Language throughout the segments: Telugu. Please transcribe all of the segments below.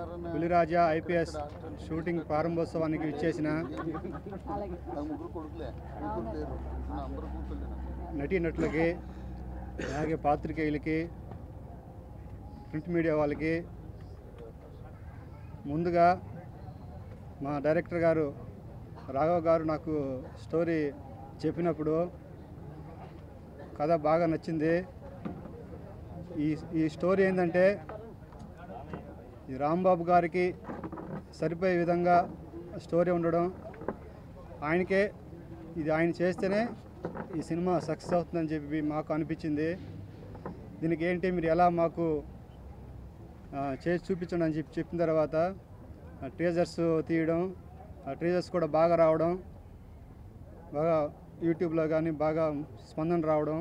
పులిరాజా ఐపీఎస్ షూటింగ్ ప్రారంభోత్సవానికి ఇచ్చేసిన నటీనటులకి అలాగే పాత్రికేయులకి ప్రింట్ మీడియా వాళ్ళకి ముందుగా మా డైరెక్టర్ గారు రాఘవ్ గారు నాకు స్టోరీ చెప్పినప్పుడు కథ బాగా నచ్చింది ఈ ఈ స్టోరీ ఏంటంటే ఈ రాంబాబు గారికి సరిపోయే విధంగా స్టోరీ ఉండడం ఆయనకే ఇది ఆయన చేస్తేనే ఈ సినిమా సక్సెస్ అవుతుందని చెప్పి మాకు అనిపించింది దీనికి ఏంటి మీరు ఎలా మాకు ఆ, చేసి చూపించండి అని చెప్పి చెప్పిన తర్వాత ట్రేజర్స్ తీయడం ఆ ట్రేజర్స్ కూడా బాగా రావడం బాగా యూట్యూబ్లో కానీ బాగా స్పందన రావడం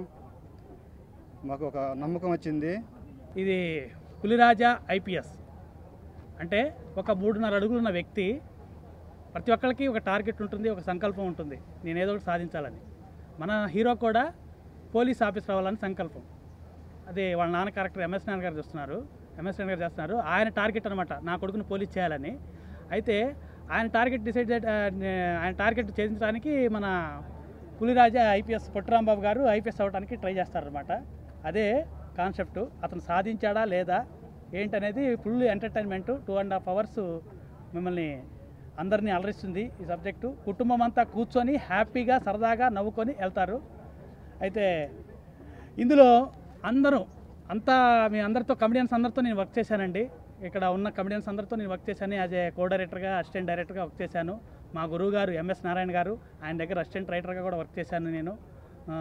మాకు ఒక నమ్మకం వచ్చింది ఇది పులిరాజా ఐపీఎస్ అంటే ఒక మూడున్నర అడుగులున్న వ్యక్తి ప్రతి ఒక్కరికి ఒక టార్గెట్ ఉంటుంది ఒక సంకల్పం ఉంటుంది నేను ఏదో ఒకటి సాధించాలని మన హీరో కూడా పోలీస్ ఆఫీసర్ అవ్వాలని సంకల్పం అదే వాళ్ళ నాన్న క్యారెక్టర్ ఎంఎస్ నాన్న గారు చేస్తున్నారు ఎంఎస్ నాన్న గారు చేస్తున్నారు ఆయన టార్గెట్ అనమాట నా కొడుకుని పోలీస్ చేయాలని అయితే ఆయన టార్గెట్ డిసైడ్ చే- ఆ, నే- ఆయన టార్గెట్ ఛేదించడానికి మన పులిరాజా ఐపీఎస్ పొట్టురాంబాబు గారు ఐపీఎస్ అవ్వడానికి ట్రై చేస్తారనమాట అదే కాన్సెప్ట్ అతను సాధించాడా లేదా ఏంటనేది full entertainment two and half hours మిమ్మల్ని అందరినీ అలరిస్తుంది ఈ సబ్జెక్టు కుటుంబం అంతా కూర్చొని హ్యాపీగా సరదాగా నవ్వుకొని వెళ్తారు అయితే ఇందులో అందరూ అంతా మీ అందరితో కమెడియన్స్ అందరితో నేను వర్క్ చేశానండి ఇక్కడ ఉన్న కమెడియన్స్ అందరితో నేను వర్క్ చేశాను యాజ్ ఏ కో డైరెక్టర్గా అసిస్టెంట్ డైరెక్టర్గా వర్క్ చేశాను మా గురువు గారు ఎంఎస్ నారాయణ గారు ఆయన దగ్గర అసిస్టెంట్ రైటర్గా కూడా వర్క్ చేశాను నేను ఆ,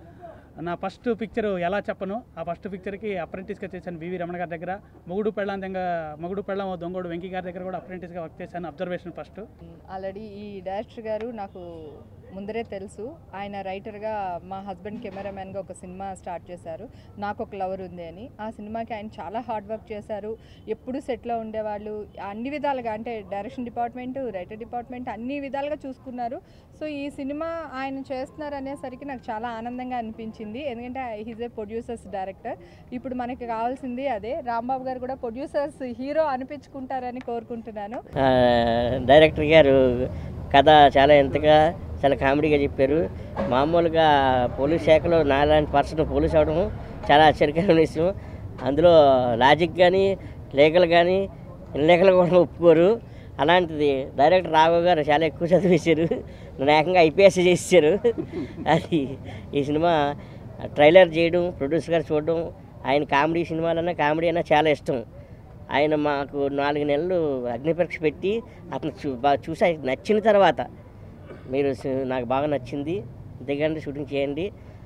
నా ఫస్ట్ పిక్చర్ ఎలా చెప్పను ఆ ఫస్ట్ పిక్చర్కి అప్రెంటిస్గా చేశాను వివి రమణ గారి దగ్గర మొగుడు పెళ్ళాం దగ్గర మొగుడు పెళ్ళాం దొంగోడు వెంకీ గారి దగ్గర కూడా అప్రెంటిస్గా వర్క్ చేశాను అబ్జర్వేషన్ ఫస్ట్ ఆల్రెడీ ఈ డైరెక్టర్ గారు నాకు ముందరే తెలుసు ఆయన రైటర్గా మా హస్బెండ్ కెమెరామ్యాన్గా ఒక సినిమా స్టార్ట్ చేశారు నాకు ఒక లవర్ ఉంది అని ఆ సినిమాకి ఆయన చాలా హార్డ్ వర్క్ చేశారు ఎప్పుడు సెట్లో ఉండేవాళ్ళు అన్ని విధాలుగా అంటే డైరెక్షన్ డిపార్ట్మెంట్ రైటర్ డిపార్ట్మెంట్ అన్ని విధాలుగా చూసుకున్నారు సో ఈ సినిమా ఆయన చేస్తున్నారు అనేసరికి నాకు చాలా ఆనందంగా అనిపించింది ఎందుకంటే హీజ్ ఏ ప్రొడ్యూసర్స్ డైరెక్టర్ ఇప్పుడు మనకి కావాల్సింది అదే రాంబాబు గారు కూడా ప్రొడ్యూసర్స్ హీరో అనిపించుకుంటారని కోరుకుంటున్నాను ఆ, డైరెక్టర్ గారు కథ చాలా ఎంతగా చాలా కామెడీగా చెప్పారు మామూలుగా పోలీస్ శాఖలో నాలాంటి పర్సన్ పోలీస్ అవడం చాలా ఆశ్చర్యకరమైన విషయం అందులో లాజిక్ కానీ లీగల్ కానీ ఇన్లీగల్ కూడా ఒప్పుకోరు అలాంటిది డైరెక్టర్ రాఘవ్ గారు చాలా ఎక్కువ చదివేశారు నన్ను ఏకంగా ఐపీఎస్ చేశారు అది ఈ సినిమా ట్రైలర్ చేయడం ప్రొడ్యూసర్ గారు చూడడం ఆయన కామెడీ సినిమాలన్నా కామెడీ అన్నా చాలా ఇష్టం ఆయన మాకు నాలుగు నెలలు అగ్నిపరీక్ష పెట్టి అతను చూ బాగా చూసి ఆయనకి నచ్చిన తర్వాత మీరు సి- నాకు బాగా నచ్చింది దిగండి షూటింగ్ చేయండి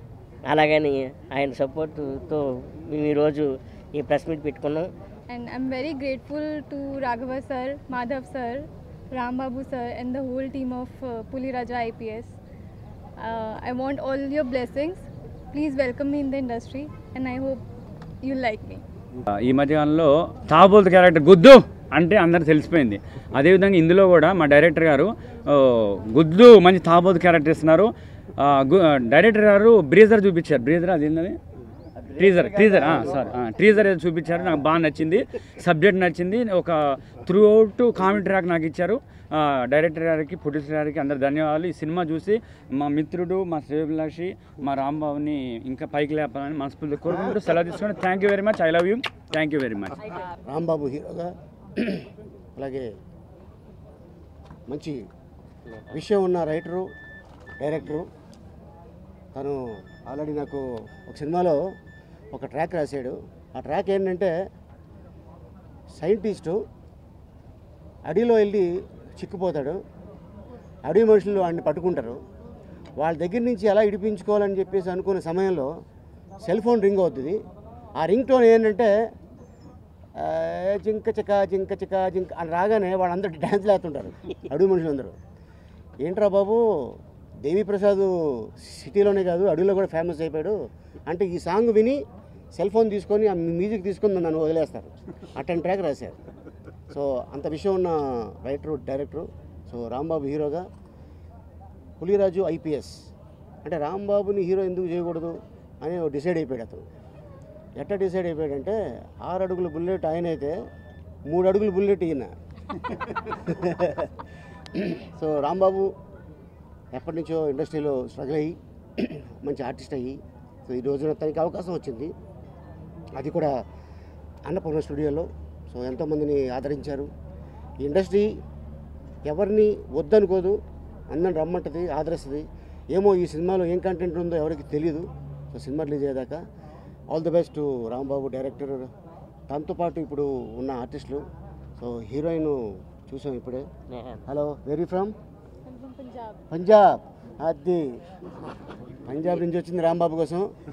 అలాగని ఆయన సపోర్టుతో మేము ఈరోజు ఈ ప్రెస్ మీట్ పెట్టుకున్నాం and I'm very grateful to Raghava sir, Madhav sir, Ram Babu sir, and the whole team of uh, Puliraja IPS. Uh, I want all your blessings. Please welcome me in the industry, and I hope you like me. ఈ మధ్యకాలంలో తాబోతు క్యారెక్టర్ గుద్దు అంటే అందరికి తెలిసిపోయింది అదేవిధంగా ఇందులో కూడా మా డైరెక్టర్ గారు ఓ, గుద్దు మంచి తాబోతు క్యారెక్టర్ ఇస్తున్నారు ఆ, గు- డైరెక్టర్ గారు బ్రీజర్ చూపించారు బ్రీజర్ అది ఏంటది ట్రీజర్ ట్రీజర్ సారీ ట్రీజర్ ఏదో చూపించారు నాకు బాగా నచ్చింది సబ్జెక్ట్ నచ్చింది ఒక త్రూ అవుట్ కామెడీ ట్రాక్ నాకు ఇచ్చారు ఆ, డైరెక్టర్ గారికి ప్రొడ్యూసర్ గారికి అందరు ధన్యవాదాలు ఈ సినిమా చూసి మా మిత్రుడు మా శ్రేభిలాషి మా రాంబాబుని ఇంకా పైకి లేపాలని మనస్ఫూర్తి కోరుకుంటూ సెలవు తీసుకుని thank you very much I love you thank you very much Rambabu హీరోగా అలాగే మంచి విషయం ఉన్న రైటరు డైరెక్టరు తను ఆల్రెడీ నాకు ఒక సినిమాలో ఒక ట్రాక్ రాశాడు ఆ ట్రాక్ ఏంటంటే సైంటిస్టు అడవిలో వెళ్ళి చిక్కుపోతాడు అడవి మనుషులు వాడిని పట్టుకుంటారు వాళ్ళ దగ్గర నుంచి ఎలా ఇడిపించుకోవాలని చెప్పేసి అనుకునే సమయంలో సెల్ ఫోన్ రింగ్ అవుతుంది ఆ రింగ్ టోన్ ఏంటంటే ఆ, జింక చిక జింక చిక జింక అని రాగానే వాళ్ళందరూ డ్యాన్స్ లేస్తుంటారు అడవి మనుషులందరూ ఏంట్రా బాబు దేవి ప్రసాద్ సిటీలోనే కాదు అడవిలో కూడా ఫేమస్ అయిపోయాడు అంటే ఈ సాంగ్ విని సెల్ ఫోన్ తీసుకొని ఆ మ్యూజిక్ తీసుకొని నన్ను వదిలేస్తారు అటెండ్ ట్రాక్ రాశారు సో అంత విషయం ఉన్న రైటరు డైరెక్టరు సో రాంబాబు హీరోగా పులిరాజు ఐపీఎస్ అంటే రాంబాబుని హీరో ఎందుకు చేయకూడదు అని డిసైడ్ అయిపోయాడు అతను ఎట్లా డిసైడ్ అయిపోయాడంటే ఆరు అడుగుల బుల్లెట్ ఆయన అయితే మూడు అడుగులు బుల్లెట్ ఈయన సో రాంబాబు ఎప్పటి నుంచో ఇండస్ట్రీలో స్ట్రగుల్ అయ్యి మంచి ఆర్టిస్ట్ అయ్యి సో ఈ రోజున తనకి అవకాశం వచ్చింది అది కూడా అన్నపూర్ణ స్టూడియోలో సో ఎంతోమందిని ఆదరించారు ఈ ఇండస్ట్రీ ఎవరిని వద్దనుకోదు అందరిని రమ్మంటది ఆదరిస్తుంది ఏమో ఈ సినిమాలో ఏం కంటెంట్ ఉందో ఎవరికి తెలియదు సో సినిమా రిలీజ్ అయ్యేదాకా all the best Rambabu director తనతో పాటు ఇప్పుడు ఉన్న ఆర్టిస్టులు సో హీరోయిన్ చూసాం ఇప్పుడే hello very from I'm from Punjab. Punjab అది పంజాబ్ నుంచి వచ్చింది రాంబాబు కోసం